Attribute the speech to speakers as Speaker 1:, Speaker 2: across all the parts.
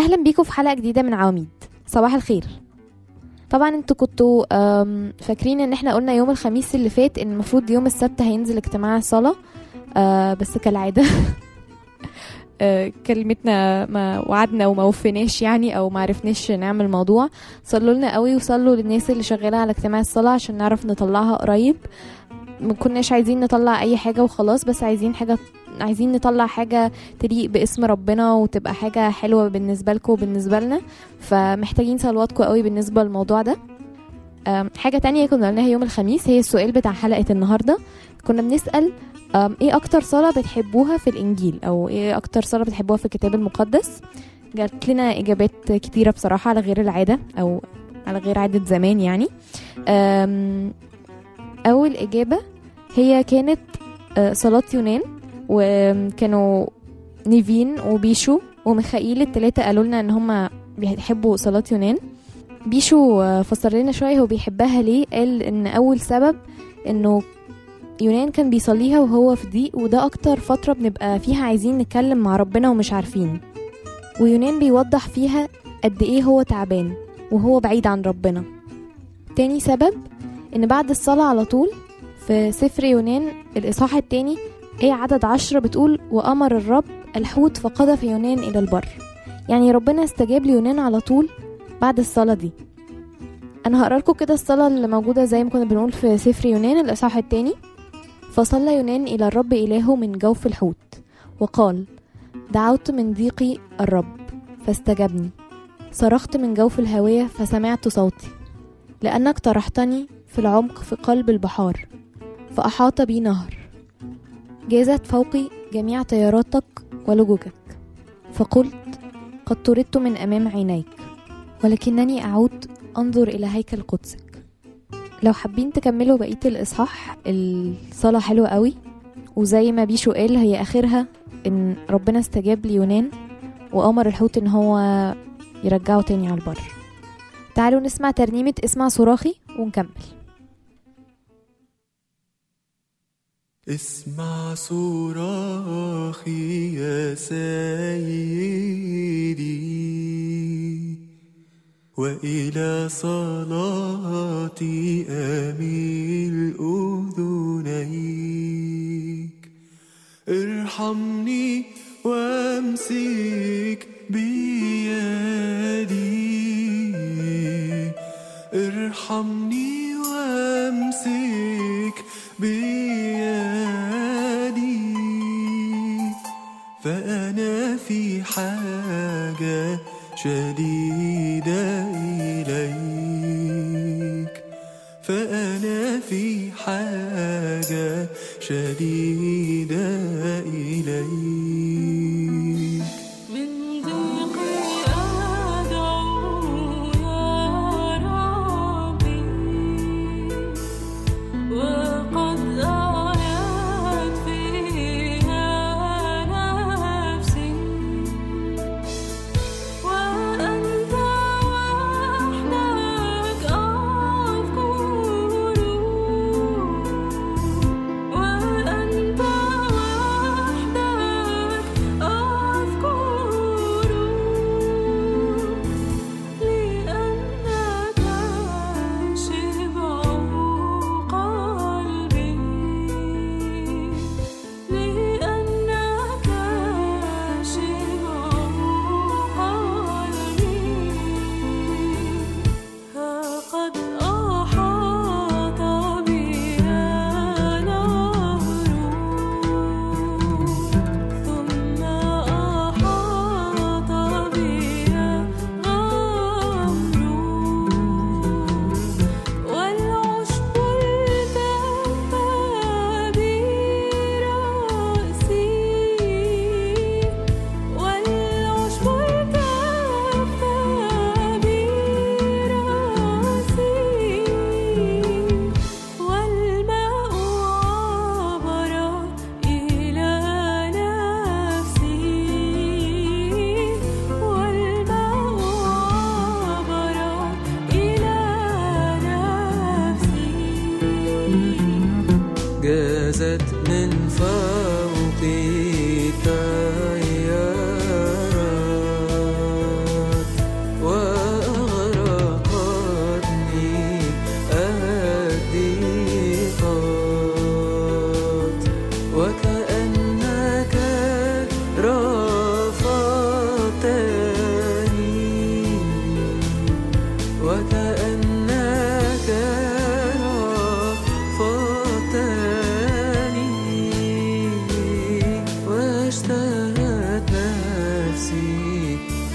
Speaker 1: اهلا بيكم في حلقه جديده من عواميد صباح الخير طبعا انتوا كنتوا آم، فاكرين ان احنا قلنا يوم الخميس اللي فات ان المفروض يوم السبت هينزل اجتماع صلاه آه بس كالعاده آه، كلمتنا ما وعدنا وما وفيناش يعني او ما عرفناش نعمل موضوع صلوا لنا قوي وصلوا للناس اللي شغاله على اجتماع الصلاه عشان نعرف نطلعها قريب ما كناش عايزين نطلع اي حاجه وخلاص بس عايزين حاجه عايزين نطلع حاجه تليق باسم ربنا وتبقى حاجه حلوه بالنسبه لكم وبالنسبه لنا فمحتاجين صلواتكم قوي بالنسبه للموضوع ده أم، حاجة تانية كنا قلناها يوم الخميس هي السؤال بتاع حلقة النهاردة كنا بنسأل أم، ايه اكتر صلاة بتحبوها في الانجيل او ايه اكتر صلاة بتحبوها في الكتاب المقدس جات لنا اجابات كتيرة بصراحة على غير العادة او على غير عادة زمان يعني أم، اول اجابة هي كانت آه، صلاة يونان وكانوا نيفين وبيشو وميخائيل التلاتة قالوا لنا ان هما بيحبوا صلاة يونان بيشو آه، فسر لنا شوية هو بيحبها ليه قال ان اول سبب انه يونان كان بيصليها وهو في ضيق وده اكتر فترة بنبقى فيها عايزين نتكلم مع ربنا ومش عارفين ويونان بيوضح فيها قد ايه هو تعبان وهو بعيد عن ربنا تاني سبب ان بعد الصلاة على طول في سفر يونان الإصحاح التاني آية عدد عشرة بتقول وأمر الرب الحوت فقذف يونان إلى البر يعني ربنا استجاب ليونان على طول بعد الصلاة دي أنا هقرا لكم كده الصلاة اللي موجودة زي ما كنا بنقول في سفر يونان الإصحاح التاني فصلى يونان إلى الرب إلهه من جوف الحوت وقال دعوت من ضيقي الرب فاستجبني صرخت من جوف الهاوية فسمعت صوتي لأنك طرحتني في العمق في قلب البحار فأحاط بي نهر جازت فوقي جميع طياراتك ولججك فقلت قد طردت من أمام عينيك ولكنني أعود أنظر إلى هيكل قدسك لو حابين تكملوا بقية الإصحاح الصلاة حلوة قوي وزي ما بيشو قال هي آخرها إن ربنا استجاب ليونان وأمر الحوت إن هو يرجعه تاني على البر تعالوا نسمع ترنيمة اسمع صراخي ونكمل
Speaker 2: اسمع صراخي يا سيدي وإلى صلاتي أميل أذنيك ارحمني وامسك بيدي ارحمني وامسك بيدي فأنا في حاجة شديدة إليك فأنا في حاجة شديدة إليك
Speaker 3: من ضيقي أدعو يا ربي وقد أعيت فيها نفسي وأنت وحدك أذكر وأنت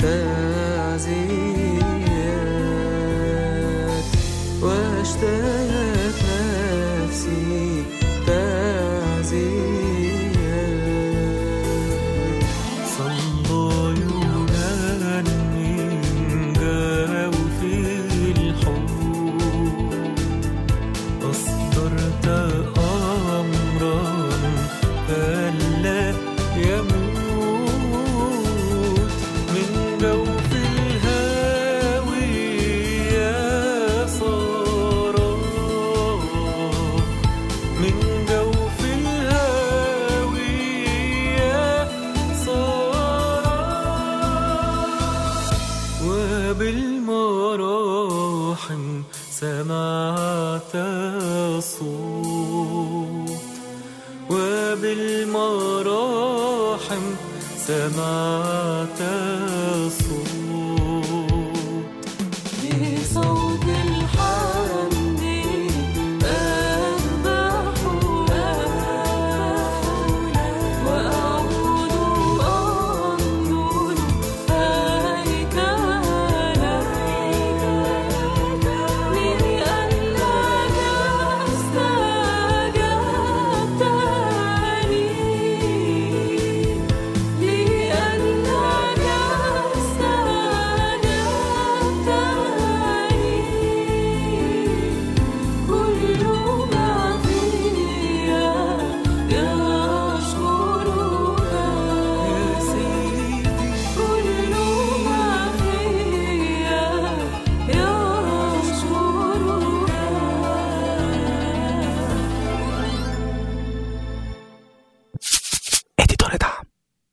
Speaker 2: تعزيات واشتهت نفسي تعزيات صلى يغني جوف الحب أصدرت أمرا ألا يموت من جوف الهاوية صار من جوف الهاوية صار وبالمراحم سمعت الصوت وبالمراحم سمعت الصوت
Speaker 3: بصوت الحمد أذبح وأعود أنظر هيكلك لأنك استجبت لي لأنك استجبت لي كل ما فيا يشكرك
Speaker 2: يا سيدي
Speaker 3: كل ما فيا يشكرك
Speaker 2: اديتور دعم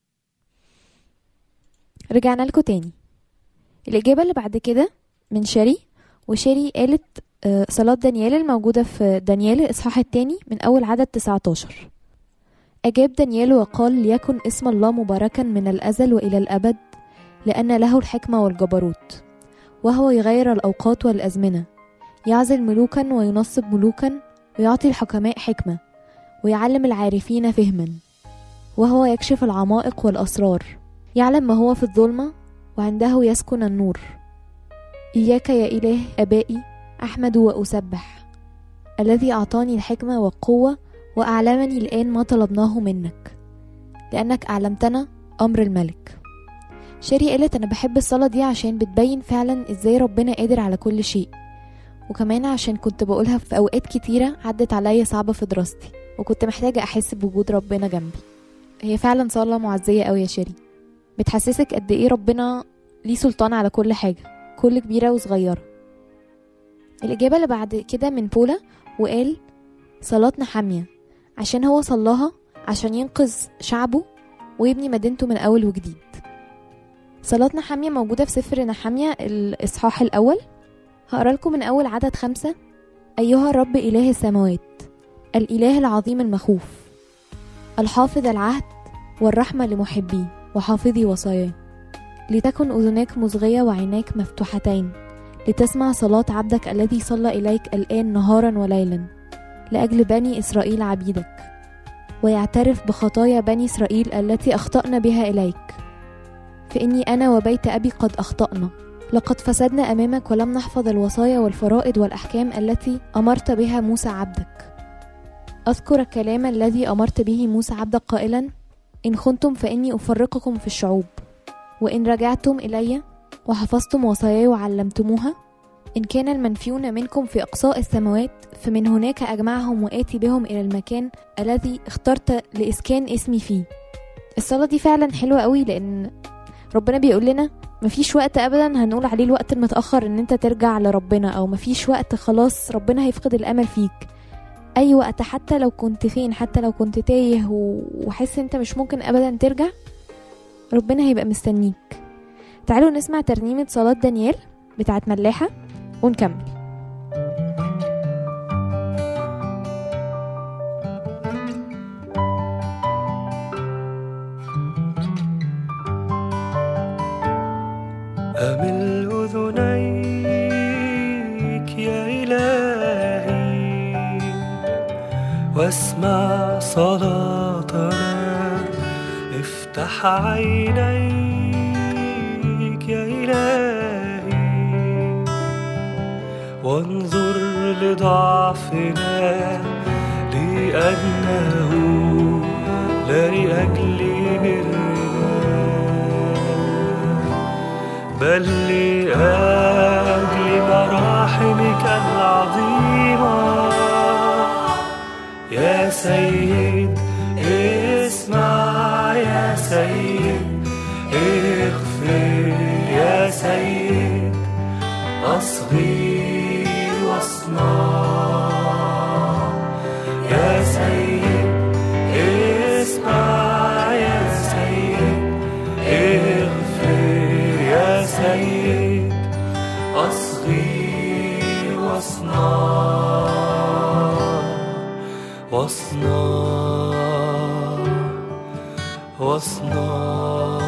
Speaker 1: رجعنا لكم تاني الإجابة اللي بعد كده من شيري وشيري قالت آه، صلاة دانيال الموجودة في دانيال الإصحاح التاني من أول عدد 19 أجاب دانيال وقال ليكن اسم الله مباركا من الأزل وإلى الأبد لأن له الحكمة والجبروت وهو يغير الأوقات والأزمنة يعزل ملوكا وينصب ملوكا ويعطي الحكماء حكمة ويعلم العارفين فهما وهو يكشف العمائق والأسرار يعلم ما هو في الظلمة وعنده يسكن النور إياك يا إله أبائي أحمد وأسبح الذي أعطاني الحكمة والقوة وأعلمني الآن ما طلبناه منك لأنك أعلمتنا أمر الملك شيري قالت أنا بحب الصلاة دي عشان بتبين فعلا إزاي ربنا قادر على كل شيء وكمان عشان كنت بقولها في أوقات كتيرة عدت عليا صعبة في دراستي وكنت محتاجة أحس بوجود ربنا جنبي هي فعلا صلاة معزية أوي يا شيري بتحسسك قد ايه ربنا ليه سلطان على كل حاجة كل كبيرة وصغيرة الإجابة اللي بعد كده من بولا وقال صلاة نحامية عشان هو صلاها عشان ينقذ شعبه ويبني مدينته من أول وجديد صلاة نحامية موجودة في سفر نحامية الإصحاح الأول هقرا لكم من أول عدد خمسة أيها الرب إله السماوات الإله العظيم المخوف الحافظ العهد والرحمة لمحبيه وحافظي وصاياه لتكن أذناك مصغية وعيناك مفتوحتين لتسمع صلاة عبدك الذي صلى إليك الآن نهارا وليلا لأجل بني إسرائيل عبيدك ويعترف بخطايا بني إسرائيل التي أخطأنا بها إليك فإني أنا وبيت أبي قد أخطأنا لقد فسدنا أمامك ولم نحفظ الوصايا والفرائض والأحكام التي أمرت بها موسى عبدك أذكر الكلام الذي أمرت به موسى عبدك قائلا إن خنتم فإني أفرقكم في الشعوب وإن رجعتم إلي وحفظتم وصاياي وعلمتموها إن كان المنفيون منكم في أقصاء السماوات فمن هناك أجمعهم وآتي بهم إلى المكان الذي اخترت لإسكان اسمي فيه الصلاة دي فعلا حلوة قوي لأن ربنا بيقول لنا مفيش وقت أبدا هنقول عليه الوقت المتأخر إن أنت ترجع لربنا أو مفيش وقت خلاص ربنا هيفقد الأمل فيك أي وقت حتى لو كنت فين حتى لو كنت تايه و- وحاسس انت مش ممكن أبدا ترجع ربنا هيبقى مستنيك تعالوا نسمع ترنيمة صلاة دانيال بتاعت ملاحة ونكمل
Speaker 2: أمل أذنيك يا إلهي واسمع صلاتنا افتح عينيك وانظر لضعفنا لأنه لا لأجل برنا بل لأجل مراحمك العظيمة يا سيد اسمع يا سيد اغفر يا سيد أصغي واصنع يا سيد اسمع يا سيد اغفر يا سيد أصغي واصنع واصنع واصنع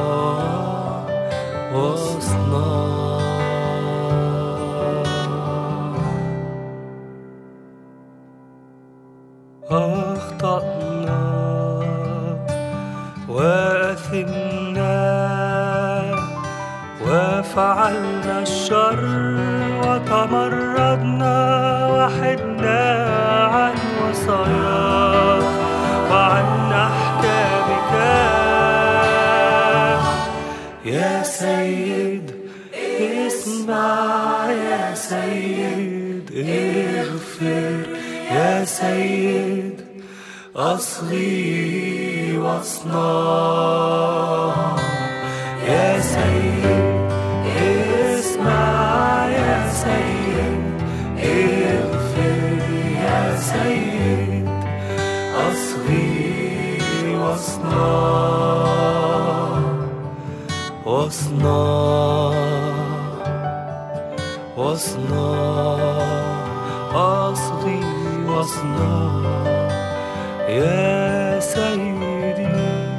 Speaker 2: واصنع أخطأنا وأثمنا وفعلنا الشر وتمردنا وحدنا عن وصاياك وعن أحكامك يا سيد اسمع يا سيد اغفر يا سيد أصغي واصنع يا سيد اسمع يا سيد اغفر يا سيد أصغي واصنع واصنع واصنع أصغي واصنع يا سيدي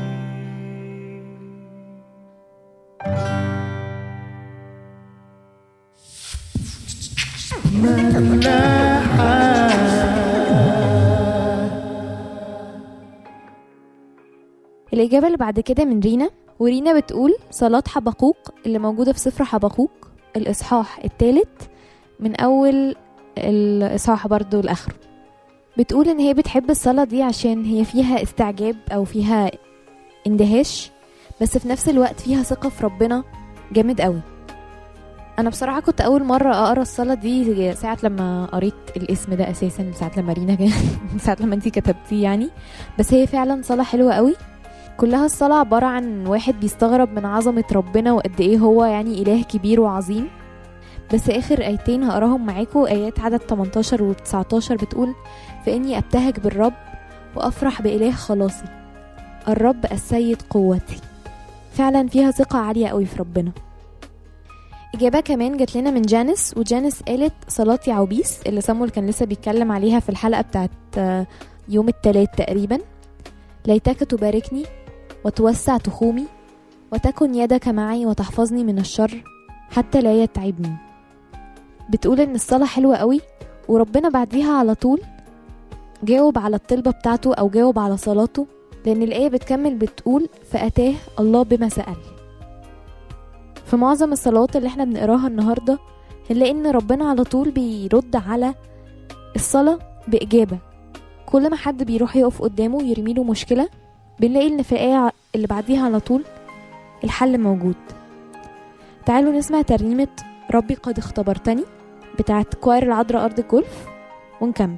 Speaker 1: الإجابة اللي بعد كده من رينا ورينا بتقول صلاة حبقوق اللي موجودة في سفر حبقوق الإصحاح الثالث من أول الإصحاح برضو لآخره بتقول إن هي بتحب الصلاة دي عشان هي فيها استعجاب أو فيها اندهاش بس في نفس الوقت فيها ثقة في ربنا جامد قوي أنا بصراحة كنت أول مرة أقرأ الصلاة دي ساعة لما قريت الاسم ده أساسا ساعة لما رينا ساعة لما انتي كتبتيه يعني بس هي فعلا صلاة حلوة قوي كلها الصلاة عبارة عن واحد بيستغرب من عظمة ربنا وقد ايه هو يعني إله كبير وعظيم بس آخر آيتين هقراهم معاكم آيات عدد 18 و 19 بتقول فإني أبتهج بالرب وأفرح بإله خلاصي الرب السيد قوتي فعلا فيها ثقة عالية قوي في ربنا إجابة كمان جات لنا من جانس وجانس قالت صلاة عوبيس اللي سامويل كان لسه بيتكلم عليها في الحلقة بتاعت آه، يوم التلات تقريبا ليتك تباركني وتوسع تخومي وتكن يدك معي وتحفظني من الشر حتى لا يتعبني بتقول ان الصلاة حلوة قوي وربنا بعديها على طول جاوب على الطلبة بتاعته او جاوب على صلاته لان الآية بتكمل بتقول فأتاه الله بما سأل في معظم الصلوات اللي احنا بنقراها النهاردة هنلاقي ان ربنا على طول بيرد على الصلاة بإجابة كل ما حد بيروح يقف قدامه يرميله مشكلة بنلاقي ان في الآية اللي بعديها على طول الحل موجود تعالوا نسمع ترنيمة ربي قد اختبرتني بتاعت كوير العذراء أرض الجولف ونكمل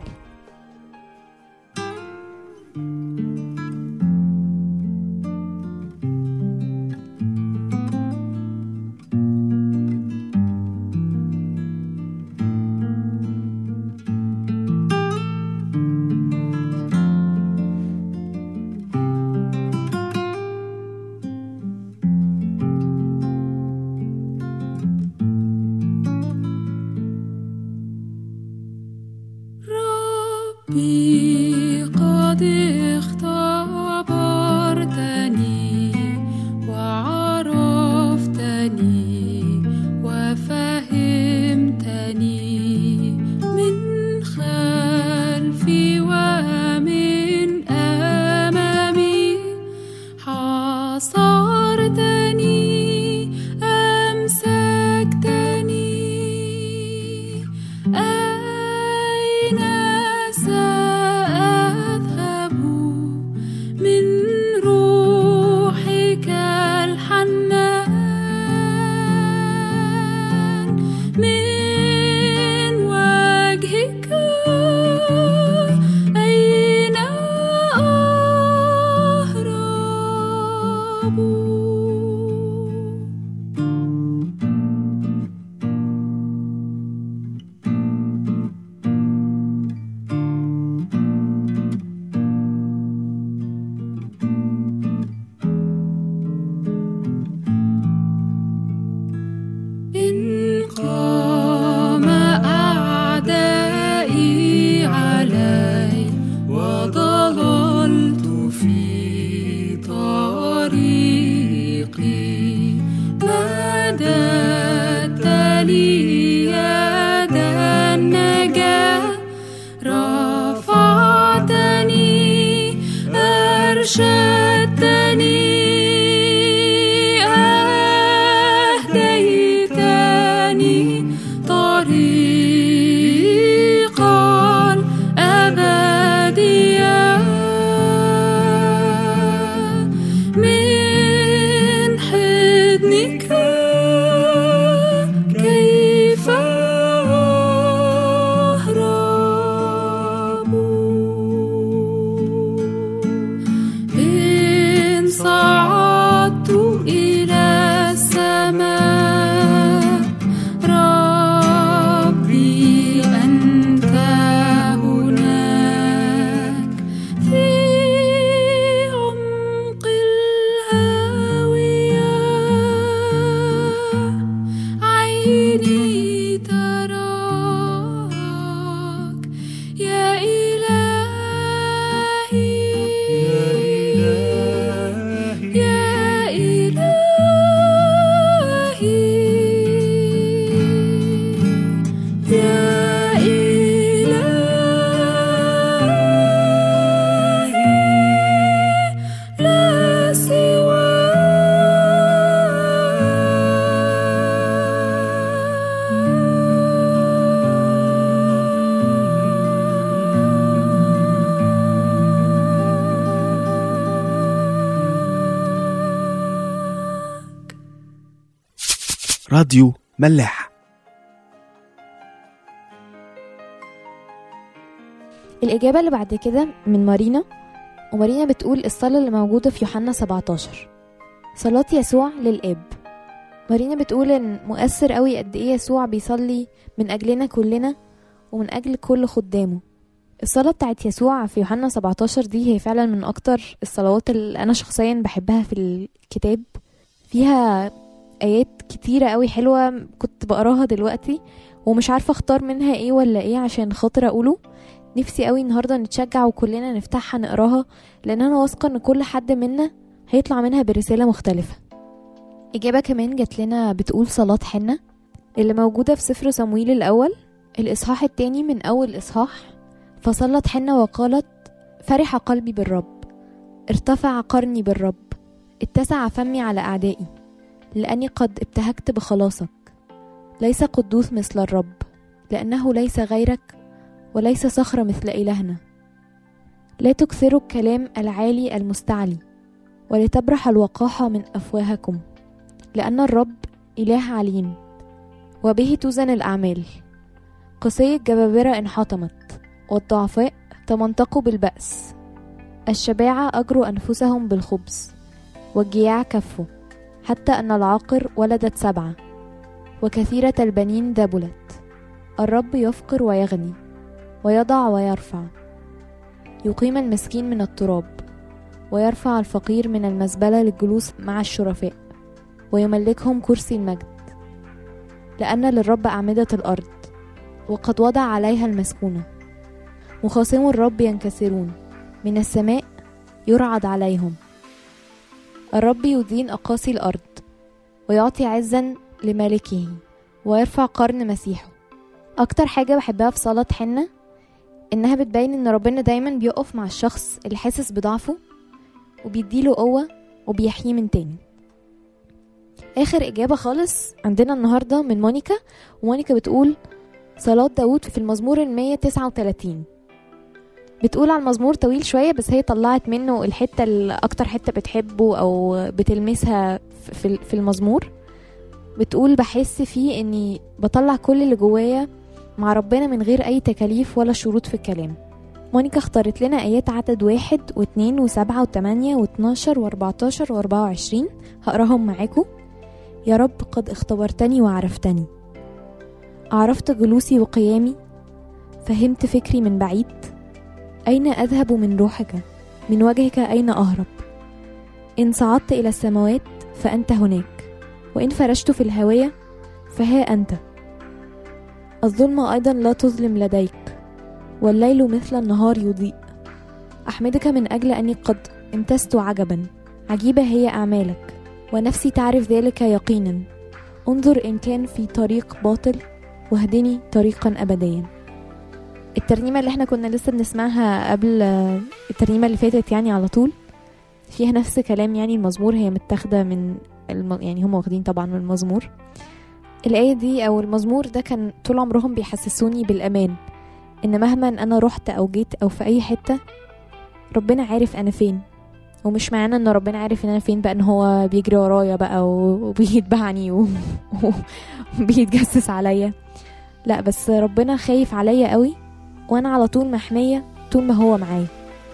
Speaker 3: ربي قد اختبرتني وعرفتني وفهمتني من خلفي ومن أمامي حاصرتني أمسكتني لي يد النجاة رفعتني أرشدتني أهديتني طريقا أبديا من حضنك كيف أهرب إن صعدت إلى السماء ربي أنت هناك في عمق الهاوية عيني تراك يا إلهي يا إلهي يا إلهي لا
Speaker 4: راديو ملاح
Speaker 1: الإجابة اللي بعد كده من مارينا ومارينا بتقول الصلاة اللي موجودة في يوحنا 17 صلاة يسوع للآب مارينا بتقول إن مؤثر قوي قد إيه يسوع بيصلي من أجلنا كلنا ومن أجل كل خدامه الصلاة بتاعت يسوع في يوحنا 17 دي هي فعلا من أكتر الصلوات اللي أنا شخصيا بحبها في الكتاب فيها آيات كتيرة قوي حلوة كنت بقراها دلوقتي ومش عارفة اختار منها ايه ولا ايه عشان خاطر اقوله نفسي قوي النهارده نتشجع وكلنا نفتحها نقراها لان انا واثقه ان كل حد منا هيطلع منها برساله مختلفه اجابه كمان جات لنا بتقول صلاه حنه اللي موجوده في سفر صمويل الاول الاصحاح التاني من اول اصحاح فصلت حنه وقالت فرح قلبي بالرب ارتفع قرني بالرب اتسع فمي على اعدائي لاني قد ابتهجت بخلاصك ليس قدوس مثل الرب لانه ليس غيرك وليس صخرة مثل إلهنا لا تكثروا الكلام العالي المستعلي ولتبرح الوقاحة من أفواهكم لأن الرب إله عليم وبه توزن الأعمال قصي الجبابرة انحطمت والضعفاء تمنطقوا بالبأس الشباعة أجروا أنفسهم بالخبز والجياع كفوا حتى أن العاقر ولدت سبعة وكثيرة البنين دبلت الرب يفقر ويغني ويضع ويرفع يقيم المسكين من التراب ويرفع الفقير من المزبلة للجلوس مع الشرفاء ويملكهم كرسي المجد لأن للرب أعمدة الأرض وقد وضع عليها المسكونة مخاصم الرب ينكسرون من السماء يرعد عليهم الرب يدين أقاصي الأرض ويعطي عزا لمالكه ويرفع قرن مسيحه أكتر حاجة بحبها في صلاة حنة إنها بتبين إن ربنا دايما بيقف مع الشخص اللي حاسس بضعفه وبيديله قوة وبيحييه من تاني آخر إجابة خالص عندنا النهاردة من مونيكا ومونيكا بتقول صلاة داود في المزمور المية تسعة وتلاتين بتقول على المزمور طويل شوية بس هي طلعت منه الحتة اللي أكتر حتة بتحبه أو بتلمسها في في المزمور بتقول بحس فيه إني بطلع كل اللي جوايا مع ربنا من غير أي تكاليف ولا شروط في الكلام مونيكا اختارت لنا آيات عدد واحد واتنين وسبعة وتمانية واتناشر واربعتاشر واربعة وعشرين هقراهم معاكم يا رب قد اختبرتني وعرفتني عرفت جلوسي وقيامي فهمت فكري من بعيد أين أذهب من روحك من وجهك أين أهرب إن صعدت إلى السماوات فأنت هناك وإن فرشت في الهواية فها أنت الظلمة أيضا لا تظلم لديك والليل مثل النهار يضيء أحمدك من أجل أني قد امتزت عجبا عجيبة هي أعمالك ونفسي تعرف ذلك يقينا انظر إن كان في طريق باطل واهدني طريقا أبديا الترنيمة اللي احنا كنا لسه بنسمعها قبل آه، الترنيمة اللي فاتت يعني على طول فيها نفس كلام يعني المزمور هي متاخدة من الم... يعني هم واخدين طبعا من المزمور الآية دي أو المزمور ده كان طول عمرهم بيحسسوني بالأمان إن مهما أنا رحت أو جيت أو في أي حتة ربنا عارف أنا فين ومش معنى ان ربنا عارف ان انا فين بقى ان هو بيجري ورايا بقى و- وبيتبعني و- وبيتجسس عليا لا بس ربنا خايف عليا قوي وانا على طول محمية طول ما هو معايا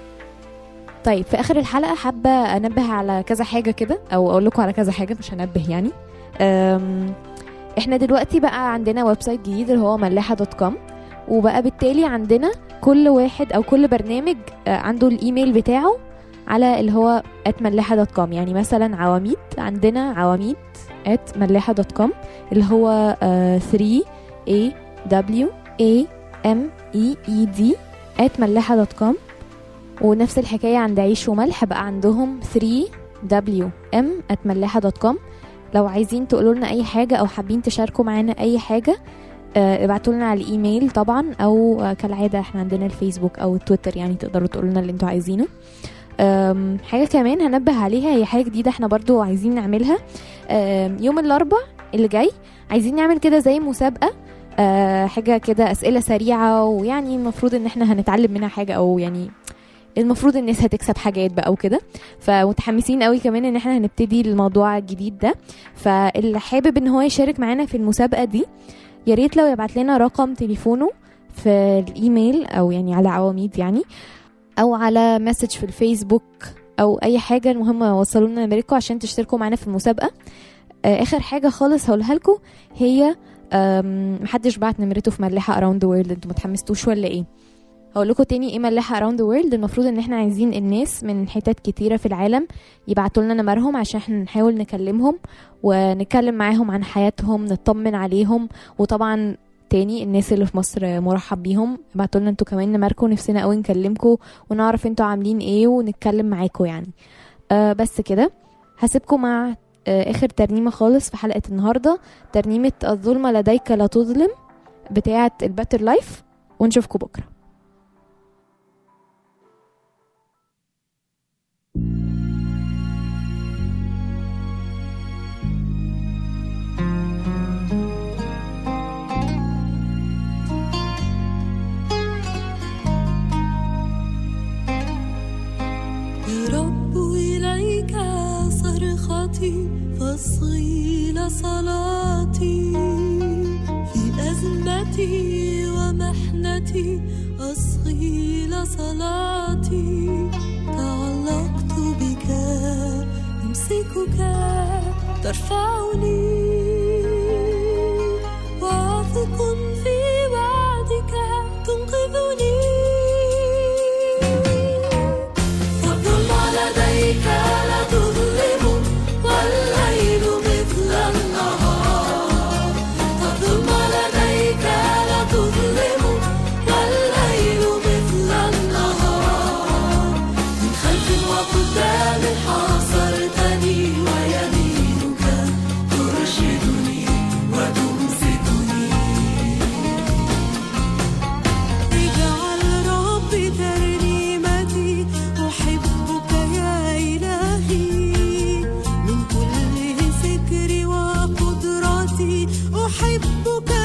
Speaker 1: طيب في اخر الحلقة حابة انبه على كذا حاجة كده او اقول لكم على كذا حاجة مش هنبه يعني أم، احنا دلوقتي بقى عندنا ويب سايت جديد اللي هو ملاحة دوت كوم وبقى بالتالي عندنا كل واحد او كل برنامج آه، عنده الايميل بتاعه على اللي هو اتملاحة دوت كوم يعني مثلا عواميد عندنا عواميد at ملاحة دوت كوم اللي هو آه، 3 a w a m e e d at ملاحة دوت كوم ونفس الحكاية عند عيش وملح بقى عندهم 3 w m at ملاحة دوت كوم لو عايزين تقولوا لنا اي حاجة او حابين تشاركوا معانا اي حاجة آه، ابعتوا لنا على الايميل طبعا او آه، كالعادة احنا عندنا الفيسبوك او التويتر يعني تقدروا تقولوا لنا اللي انتوا عايزينه أم، حاجة كمان هنبه عليها هي حاجة جديدة احنا برضو عايزين نعملها أم، يوم الأربع اللي جاي عايزين نعمل كده زي مسابقة أه، حاجة كده أسئلة سريعة ويعني المفروض ان احنا هنتعلم منها حاجة او يعني المفروض الناس هتكسب حاجات بقى وكده فمتحمسين قوي كمان ان احنا هنبتدي الموضوع الجديد ده فاللي حابب ان هو يشارك معانا في المسابقة دي يا ريت لو يبعت لنا رقم تليفونه في الايميل او يعني على عواميد يعني او على مسج في الفيسبوك او اي حاجه المهم وصلوا لنا نمركم عشان تشتركوا معانا في المسابقه آه، اخر حاجه خالص هقولها لكم هي آم، محدش بعت نمرته في ملاحه اراوند ذا وورلد انتوا متحمستوش ولا ايه هقول لكم تاني ايه ملاحه اراوند ذا وورلد المفروض ان احنا عايزين الناس من حتت كتيره في العالم يبعتوا لنا نمرهم عشان احنا نحاول نكلمهم ونتكلم معاهم عن حياتهم نطمن عليهم وطبعا تاني الناس اللي في مصر مرحب بيهم ابعتوا لنا انتوا كمان نمركم نفسنا قوي نكلمكم ونعرف انتوا عاملين ايه ونتكلم معاكم يعني آه بس كده هسيبكم مع آه اخر ترنيمه خالص في حلقه النهارده ترنيمه الظلمه لديك لا تظلم بتاعه الباتر لايف ونشوفكم بكره
Speaker 3: يا رب إليك صرختي فاصغي لصلاتي في أزمتي ومحنتي أصغي لصلاتي تعلقت بك أمسكك ترفعني واثق في وعدك تنقذني فالظلم لديك لا تظلم والليل مثل النهار فالظلم لديك لا تظلم والليل مثل النهار من خلف وقدام حاصرتني ويمينك ترشدني وتمسكني اجعل ربي ترنيمتي أحبك يا إلهي من كل فكري وقدرتي أحبك